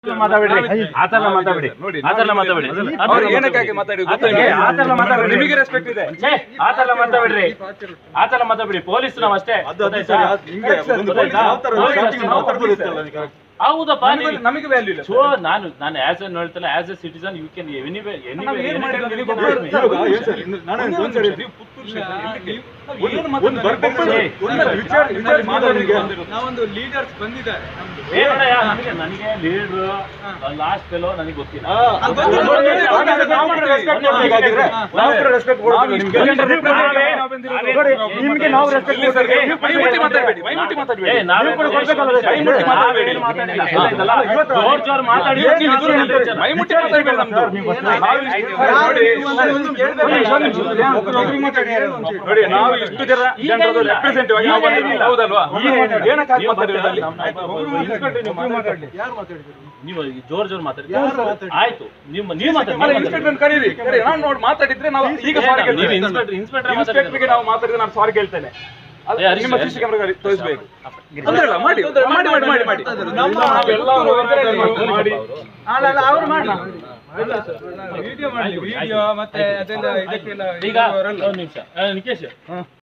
ಮಾತಾಡ್ಬೇಡಿ ಆತರ ಮಾತಾಡ್ಬೇಡಿ ನೋಡಿ, ಆತರ ನಾವು ಮಾತಾಡ್ಬೇಡಿ ಅವ್ರು ಏನಕ್ಕಾಗಿ ಮಾತಾಡಿ ಗೊತ್ತಾ ಅದಕ್ಕೆ ನಿಮಗೆ? ಆತರ ಮಾತಾಡ್ಬೇಡಿ ನಿಮಗೆ ರೆಸ್ಪೆಕ್ಟ್ ಇದೆ ಛೇ, ಆತರ ಮಾತಾಡ್ಬೇಡ್ರಿ ಆತರ ಮಾತಾಡ್ಬೇಡಿ ಪೊಲೀಸ್ ನಾವ್ ಅಷ್ಟೇ ಗೊತ್ತಾಯ್ತಾ? ಗೊತ್ತಾಯ್ತಾ? ಪೊಲೀಸ್ ಅಷ್ಟೇ ನಾವು. ಹೌದಪ್ಪ ನಮಗೆ- ನೀವು- ನಮಗೆ ವ್ಯಾಲ್ಯೂ ಇಲ್ಲ ಸೊ ನಾನು ನಾನು ಆಸ್ ಎನ್ ಹೇಳ್ತಲ್ಲ as a citizen you can anyway ನಾವು ಏನ್ ಮಾಡಿದ್ವಿ ನಿಮಗೆ ಗೊತ್ತಾ? ಎನಿವೇ ಇವಾಗ ಏನ್ ಸರ್, ಇನ್ನು ನಾನು ಒಂದು ಒಂದ್ ಸರಿ ನೀವು ಪುತ್ತೂರು ಕ್ಷೇತ್ರ ಎಲ್ಲಿಗೆ? ನಾವು ಏನು ಮಾತಾಡ್ತಾ ಇದ್ದೀವಿ? ಒಂದು ವಿಚಾರ ವಿಚಾರ ಮಾತಾಡೋರಿಗೆ ನಾವೊಂದು ಲೀಡರ್ಸ್ ಬಂದಿದ್ದಾರೆ ನಮ್ದು ಏ ನೋಡಯ್ಯ, ನನಗೆ ನನಗೆ ಲೀಡ್ರು ಲಾಸ್ಟ್ ಫೆಲೋ ನನಗೆ ಗೊತ್ತಿಲ್ಲ ಆ, ಅದು ಗೊತ್ತಿಲ್ಲ. ಹಾಗಾದ್ರೆ ನಾವು ಕೂಡ respect ಕೊಡ್ಬೇಕಾಗಿದ್ರೆ ನಾವು ಕೂಡ respect ಕೊಡ್ಬೇಕು ನಿಮ್ಗೆ. ನಾವೇ- ನಾವು ಬಂದಿರೋದು. ನಾವೇ- ನೋಡಿ, ನಿಮ್ಗೆ ನಾವು respect ಇಲ್ಲಿ ಸರ್, ಕೊಡ್ಬೇಕು. ನೀವು ಮೈಮುಟ್ಟಿ ಮಾತಾಡ್ಬೇಡಿ, ಮೈಮುಟ್ಟಿ ಮಾತಾಡ್ಬೇಡಿ. ಏ, ನಾವೇ ನೀವು ಕೂಡ ಕೊಡ್ಬೇಕಲ್ಲ respect. ಮೈಮುಟ್ಟಿ ಮಾತಾಡ್ಬೇಡಿ. ನಾವೇನು ಮಾತಾಡಿಲ್ಲ. ಹಾ. ಗೊತ್ತಾಯ್ತಲ್ಲ? ಇವತ್ತು- ಜೋರ್ ಜೋರ್ ಮಾತಾಡಿ ಏನು ನೀವು ದೂರ ದೂರ ನಿಂತ್ಕೊಳ್ಳಿ. ನಿಲ್ಸಿ. ಮೈಮುಟ್ಟಿ ಮಾತಾಡ್ಬೇಡಿ ನಮ್ದು. ನಾವು ನೋಡಿ ನಾವು ಇಷ್ಟು ಜನ ಜನರದ್ದು representative ಆಗಿ ನಾವು ಬಂದಿದ್ದೀವಿ. ಹೌದಲ್ವಾ ಏನಕ್ಕಾಗಿ ಮಾತಾಡಿರೋದು ಅಲ್ಲಿ? ನೀವು ಜೋರ್ ಜೋರ್ ಮಾತಾಡಿ ಆಯ್ತು ನಿಮ್ಮ ನೀವು ಅಲ್ಲ, ಮಾತಾಡಿ ಇನ್ಸ್ಪೆಕ್ಟರ್ ಕರೀರಿ ಕರೀರಿ. ನಾನು ನೋಡಿ ಮಾತಾಡಿದ್ರೆ ನಾವು ಈಗ ಸಾರಿ ನೀವು ಕೇಳ್ತೇವೆ ಇನ್ಸ್ಪೆಕ್ಟರ್ ಇನ್ಸ್ಪೆಕ್ಟರ್ ಇನ್ಸ್ಪೆಕ್ಟರ್ಗೆ ನಾವು ಮಾತಾಡಿದ್ರೆ ನಾನು ಸಾರಿ ಕೇಳ್ತೇನೆ ಅದು ಏ, ಹರೀಶ್, ನಿಮ್ಮ ಹರೀಶ್. ಸಿಸಿ ಕ್ಯಾಮೆರಾ ತೋರಿಸಬೇಕು ತೊಂದ್ರೆ ಇಲ್ಲ ಮಾಡಿ ಮಾಡಿ ಮಾಡಿ ಮಾಡಿ ಮಾಡಿ ನಾವೆಲ್ಲ ಮಾಡಿ ಅಲ್ಲ ಅಲ್ಲ ಅವ್ರು ಮಾಡಿ ವಿಡಿಯೋ ಮಾಡಿ ವಿಡಿಯೋ ಮತ್ತೆ ಅದೆಲ್ಲ ಇದಕ್ಕೆಲ್ಲ ಈಗ ಬರಲ್ಲ ಒಂದು ನಿಮಿಷ ನಿಕೇಶ್